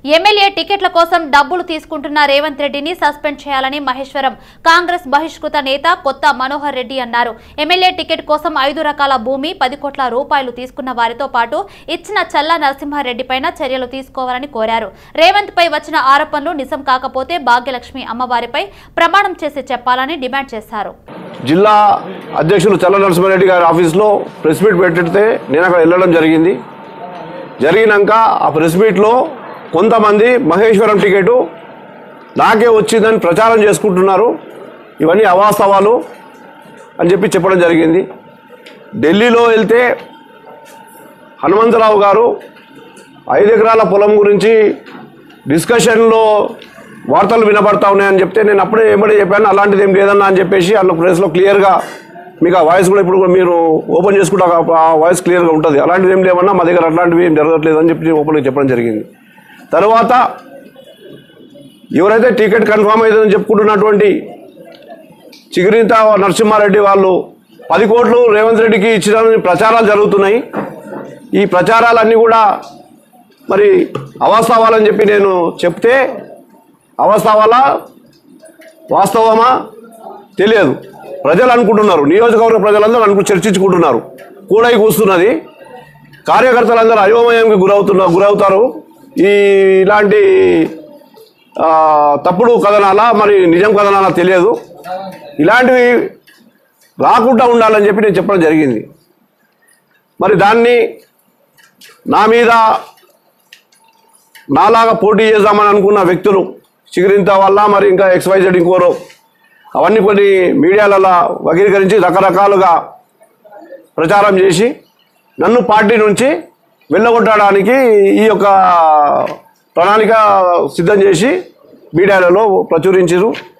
MLA టికెట్ల కోసం డబ్బులు తీసుకుంటున్న రేవంత్ రెడ్డిని సస్పెండ్ చేయాలని మహేశ్వరం కాంగ్రెస్ బహిష్కృత నేత కొత్త మనోహర్ రెడ్డి అన్నారు ఎమ్మెల్యే టికెట్ కోసం ఐదు రకాల భూమి పది కోట్ల రూపాయలు తీసుకున్న వారితో పాటు ఇచ్చిన చల్లా నరసింహారెడ్డి పైన చర్యలు తీసుకోవాలని కోరారు రేవంత్ పై వచ్చిన ఆరోపణలు నిజం కాకపోతే భాగ్యలక్ష్మి అమ్మవారిపై ప్రమాణం చేసి చెప్పాలని డిమాండ్ చేశారు జిల్లా అధ్యక్షులు చల్ల నరసింహారెడ్డి గారి ఆఫీస్లో ప్రెస్ మీట్ పెట్టితే నేను అక్కడ వెళ్ళడం జరిగింది జరిగినాక ఆ ప్రెస్ మీట్లో కొంతమంది మహేశ్వరం టికెట్ నాకే వచ్చిందని ప్రచారం చేసుకుంటున్నారు ఇవన్నీ అవాస్తవాలు అని చెప్పి చెప్పడం జరిగింది ఢిల్లీలో వెళ్తే హనుమంతరావు గారు ఐదు ఎకరాల పొలం గురించి డిస్కషన్లో వార్తలు వినబడతా ఉన్నాయని చెప్తే నేను అప్పుడే ఏమడే చెప్పాను అలాంటిది ఏం లేదన్నా అని చెప్పేసి అందులో ప్రెస్లో క్లియర్గా మీకు ఆ వాయిస్ కూడా ఇప్పుడు కూడా మీరు ఓపెన్ చేసుకుంటే ఆ వాయిస్ క్లియర్గా ఉంటుంది అలాంటిది ఏం లేవన్నా మా దగ్గర అట్లాంటివి ఏం జరగట్లేదు అని చెప్పి ఓపెన్గా చెప్పడం జరిగింది తర్వాత ఎవరైతే టికెట్ కన్ఫామ్ అయిందని చెప్పుకుంటున్నటువంటి చిగురింత నరసింహారెడ్డి వాళ్ళు పది కోట్లు రేవంత్ రెడ్డికి ఇచ్చిన ప్రచారాలు జరుగుతున్నాయి ఈ ప్రచారాలన్నీ కూడా మరి అవాస్తవాలని చెప్పి నేను చెప్తే అవాస్తవాలా వాస్తవమా తెలియదు ప్రజలు అనుకుంటున్నారు నియోజకవర్గ ప్రజలందరూ అనుకు చర్చించుకుంటున్నారు కూడై కూస్తున్నది కార్యకర్తలందరూ అయోమయంకి గురవుతున్న గురవుతారు ఈ ఇలాంటి ఆ, తప్పుడు కథనాలా మరి నిజం కథనాలా తెలియదు ఇలాంటివి రాకుండా ఉండాలని చెప్పి నేను చెప్పడం జరిగింది మరి దాన్ని నా మీద నాలాగా పోటీ చేద్దామని అనుకున్న వ్యక్తులు చిగురింత వల్ల మరి ఇంకా ఎక్స్వైజెడ్ ఇంకోరో అవన్నీ కొన్ని మీడియాలలో వగీకరించి రకరకాలుగా ప్రచారం చేసి నన్ను పార్టీ నుంచి వెళ్ళగొట్టడానికి ఈ యొక్క ప్రణాళిక సిద్ధం చేసి మీడియాలలో ప్రచురించారు